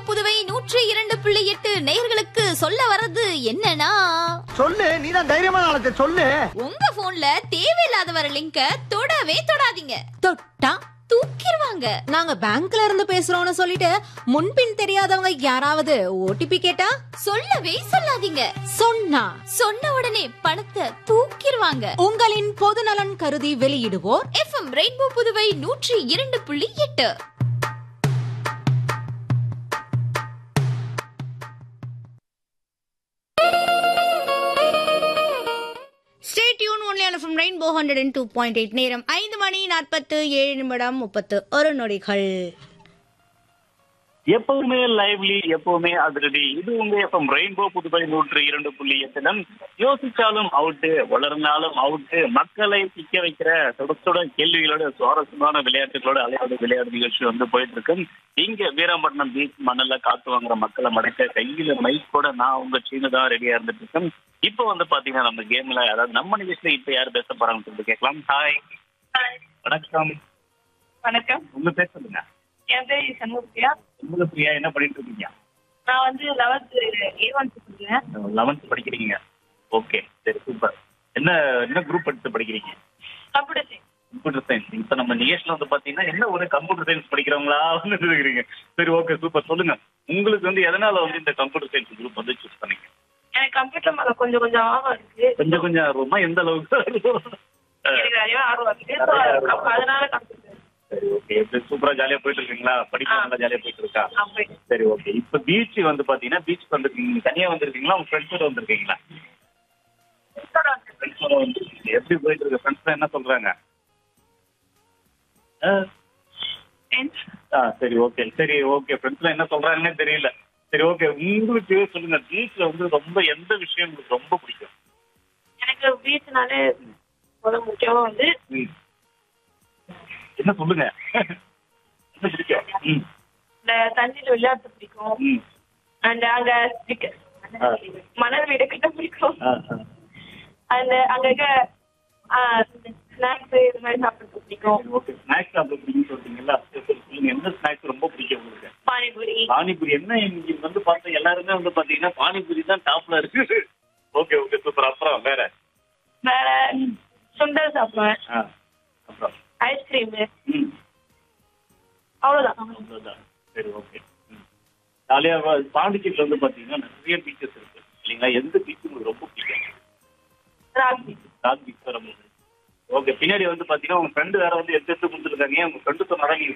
புதுவை நூற்றி இரண்டு புள்ளி எட்டு நேயர்களுக்கு சொல்ல வர்றது என்னன்னா சொல்லு நீதான் தைரியமான ஆளத்தை சொல்லு உங்க போன்ல தேவையில்லாத வர லிங்க தொடவே தொடாதீங்க தொட்டா தூக்கிடுவாங்க நாங்க பேங்க்ல இருந்து பேசுறோம்னு சொல்லிட்டு முன்பின் தெரியாதவங்க யாராவது ஓடிபி கேட்டா சொல்லவே சொல்லாதீங்க சொன்னா சொன்ன உடனே பணத்தை தூக்கிடுவாங்க உங்களின் பொது நலன் கருதி வெளியிடுவோர் எஃப்எம் ரெயின்போ புதுவை நூற்றி இரண்டு புள்ளி எட்டு stay tuned only on from rainbow hundred and two point eight நேரம் ஐந்து மணி நாற்பத்து ஏழு நிமிடம் முப்பத்து ஒரு நொடிகள் எப்பவுமே லைவ்லி எப்பவுமே அதிரடி இது உங்க எஃப்எம் ரெயின்போ புதுவை நூற்று இரண்டு புள்ளி எட்டிலும் யோசிச்சாலும் அவுட்டு வளர்ந்தாலும் அவுட்டு மக்களை சிக்க வைக்கிற சுட சுட கேள்விகளோட சுவாரஸ்யமான விளையாட்டுகளோட அலையோட விளையாட்டு நிகழ்ச்சி வந்து போயிட்டு இருக்கு இங்க வீராம்பட்டினம் பீச் மணல்ல காத்து வாங்குற மக்களை மடக்க கையில மைக்கோட நான் உங்க சீனு தான் ரெடியா இருந்துட்டு இருக்கேன் இப்போ வந்து பாத்தீங்கன்னா நம்ம கேம்ல அதாவது நம்ம நிகழ்ச்சியில இப்ப யார் பேச போறாங்கன்னு சொல்லிட்டு கேட்கலாம் ஹாய் வணக்கம் வணக்கம் உங்க பேர் சொல்லுங்க என் பேர் சண்முகப்பிரியா உங்களுக்கு பிரியா என்ன பண்ணிட்டு இருக்கீங்க நான் வந்து லெவன்த் ஏவன்த் படிக்கிறேன் லெவன்த் படிக்கிறீங்க ஓகே சரி சூப்பர் என்ன என்ன குரூப் எடுத்து படிக்கிறீங்க கம்ப்யூட்டர் சயின்ஸ் கம்ப்யூட்டர் சயின்ஸ் இப்போ நம்ம நிகழ்ச்சியில் வந்து பார்த்தீங்கன்னா என்ன ஒரு கம்ப்யூட்டர் சயின்ஸ் படிக்கிறவங்களா வந்து இருக்கிறீங்க சரி ஓகே சூப்பர் சொல்லுங்க உங்களுக்கு வந்து எதனால வந்து இந்த கம்ப்யூட்டர் சயின்ஸ் குரூப் வந்து சூஸ் பண்ணீங்க எனக்கு கம்ப்யூட்டர் மேல கொஞ்சம் கொஞ்சம் ஆர்வம் இருக்கு கொஞ்சம் கொஞ்சம் ஆர்வமா எந்த அளவுக்கு எனக்கு நிறைய ஆர்வம் இருக்கு So, அப்ப அதனால கம்ப்யூட்டர் சரி ஓகே சூப்பரா ஜாலியா போயிட்டு இருக்கீங்களா படிப்பு ஆ. நல்லா ஜாலியா போயிட்டு இருக்கா நான் போயிட்டேன் சரி ஓகே இப்போ பீச் வந்து பாத்தீங்கன்னா பீச் வந்திருக்கீங்க தனியா வந்திருக்கீங்களா உங்க ஃப்ரெண்ட்ஸோட வந்திருக்கீங்களா ஃப்ரெண்ட்ஸோட வந்திருக்கீங்க எப்படி போயிட்டு இருக்கு ஃப்ரெண்ட்ஸ் என்ன சொல்றாங்க ஆ Friends, ஆ சரி ஓகே சரி ஓகே ஃப்ரெண்ட்ஸ்லாம் என்ன சொல்றாங்கன்னே தெரியல சரி ஓகே உங்களுக்கு சொல்லுங்க பீச்ல வந்து ரொம்ப எந்த விஷயம் உங்களுக்கு ரொம்ப பிடிக்கும் எனக்கு பீச்னாலே முதல் முக்கியமா வந்து ம். என்ன சொல்லுங்க என்ன பிடிக்கும் ம் இந்த தண்ணியில விளையாட்டு பிடிக்கும் ம் அண்ட் அங்க stick- ஆ. மணல் வீடு கட்ட பிடிக்கும் ஆ ஆ அந்த அங்க இருக்க ஸ்நாக்ஸ் இது மாதிரி சாப்பிடுறது பிடிக்கும் ஓகே ஸ்நாக்ஸ் சாப்பிட பிடிக்கும்னு சொல்றீங்களா சரி, சரி, சொல்லுங்க எந்த ஸ்நாக்ஸ் ரொம்ப பிடிக்கும் உங்களுக்கு பானிபூரி பானிபூரி என்ன இங்க வந்து பார்த்தா எல்லாருமே வந்து பாத்தீங்கன்னா பானிபூரி தான் டாப்ல இருக்கு ஓகே ஓகே சூப்பர் அப்புறம் வேற வேற சுண்டல் சாப்பிடுவேன் ஆ அப்புறம் ஐஸ்கிரீம் ம் அவ்வளவுதான் அவ்வளவுதான். சரி ஓகே ஜாலியா பாண்டிச்சேரியில வந்து பாத்தீங்கன்னா நிறைய பீச்சஸ் இருக்கு இல்லைங்களா எந்த பீச் உங்களுக்கு ரொம்ப பிடிக்கும் ராகி ராக் பீச் ரொம்ப ஓகே பின்னாடி வந்து பாத்தீங்கன்னா உங்க ஃப்ரெண்டு வேற வந்து எடுத்து எடுத்து கொடுத்துருக்காங்க உங்க ஃப்ரெண்டு சொன்னாதான் நீங்க